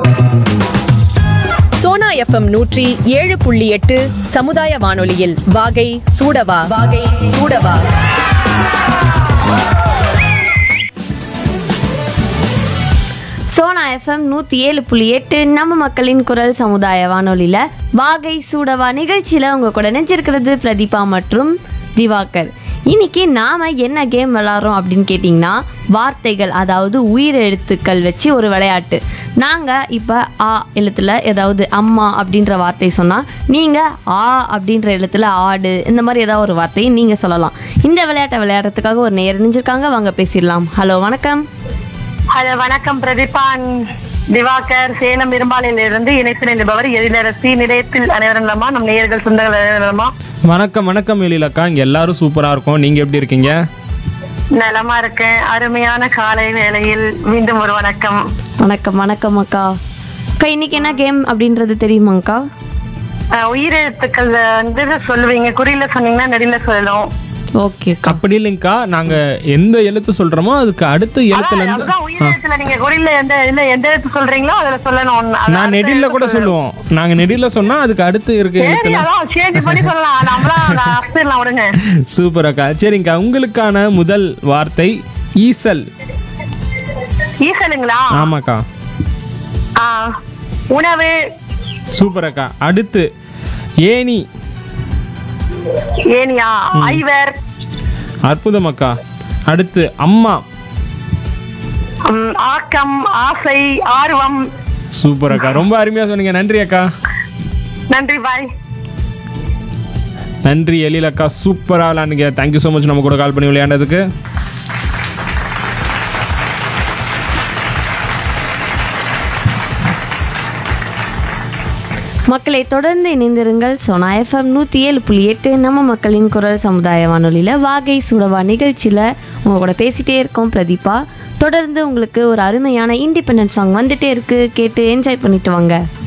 Sona FM நூற்றி ஏழு புள்ளி எட்டு சமுதாய வானொலியில் வாகை சூடவா வாகை சூடவா சோனா எஃப்எம் நூற்றி ஏழு புள்ளி எட்டு நம்ம மக்களின் குரல் சமுதாய வானொலியில் வாகை சூடவா நிகழ்ச்சியில் உங்கள் கூட நினைச்சிருக்கிறது பிரதீபா மற்றும் திவாகர் இன்னைக்கு நாம் என்ன கேம் விளாட்றோம் அப்படின்னு கேட்டிங்கன்னா வார்த்தைகள் அதாவது உயிர் எழுத்துக்கள் வச்சு ஒரு விளையாட்டு நாங்கள் இப்போ ஆ எழுத்தில் ஏதாவது அம்மா அப்படின்ற வார்த்தை சொன்னால் நீங்கள் ஆ அப்படின்ற எழுத்தில் ஆடு இந்த மாதிரி ஏதாவது ஒரு வார்த்தையை நீங்கள் சொல்லலாம் இந்த விளையாட்டை விளையாடுறதுக்காக ஒரு நேர் நினைஞ்சிருக்காங்க வாங்க பேசிடலாம் ஹலோ வணக்கம் ஹலோ வணக்கம் பிரதீபான் திவாகர் சேலம் இரும்பாலையில் இருந்து இணைப்பு நின்றபவர் எழிலரசி நிலையத்தில் அனைவரும் நலமா நம் நேயர்கள் சொந்தங்கள் அனைவரும் நலமா வணக்கம் வணக்கம் எழிலக்கா இங்கே எல்லாரும் சூப்பராக இருக்கும் நீங்கள் எப்படி இருக்கீங்க நலமா இருக்கேன் அருமையான காலை வேளையில் மீண்டும் ஒரு வணக்கம் வணக்கம் வணக்கம் அக்கா அக்கா இன்னைக்கு என்ன கேம் அப்படின்றது தெரியுமாங்க்கா அஹ், உயிரெழுத்துக்கள் வந்து சொல்லுவீங்க குறியில சொன்னீங்கன்னா நெடில சொல்லணும் ஓகே அக்கா அப்படி இல்லைங்கக்கா நாங்கள் எந்த எழுத்து சொல்கிறோமோ அதுக்கு அடுத்த எழுத்துலேருந்து அதுதான் உயிரெழுத்துல நீங்க குறியில எந்த இல்ல எந்த எழுத்து சொல்றீங்களோ அதுல சொல்லணும் அது நான் அடுத்த நெடில எழுத்து கூட சொல்லணும். சொல்லுவோம் நாங்கள் நெடில சொன்னால் அதுக்கு அடுத்து இருக்க சரி எழுத்துல அதான் சேஞ்ச் பண்ணி சொல்லலாம் நம்மளாம் அப்சிடலாம் விடுங்க சூப்பர் அக்கா சரிங்கக்கா உங்களுக்கான முதல் வார்த்தை ஈசல் ஈசலுங்களா ஆமாக்கா ஆ, உணவு சூப்பர் அக்கா அடுத்து ஏனி ஏனியா ஐவர் அற்புதம் அக்கா அடுத்து அம்மா ம், ஆக்கம் ஆசை ஆர்வம் சூப்பர் அக்கா ரொம்ப அருமையாக சொன்னீங்க நன்றி அக்கா நன்றி பாய் நன்றி எழில் அக்கா சூப்பராக விளாண்டுங்க தேங்க்யூ ஸோ மச் நம்ம கூட கால் பண்ணி விளையாண்டதுக்கு மக்களை தொடர்ந்து இணைந்திருங்கள் சோனா எஃப்எம் நூற்றி ஏழு புள்ளி எட்டு நம்ம மக்களின் குரல் சமுதாய வானொலியில் வாகை சுடவா நிகழ்ச்சியில் உங்க கூட பேசிட்டே இருக்கோம் பிரதீபா தொடர்ந்து உங்களுக்கு ஒரு அருமையான இண்டிபெண்டன்ட் சாங் வந்துட்டே இருக்கு கேட்டு என்ஜாய் பண்ணிட்டு வாங்க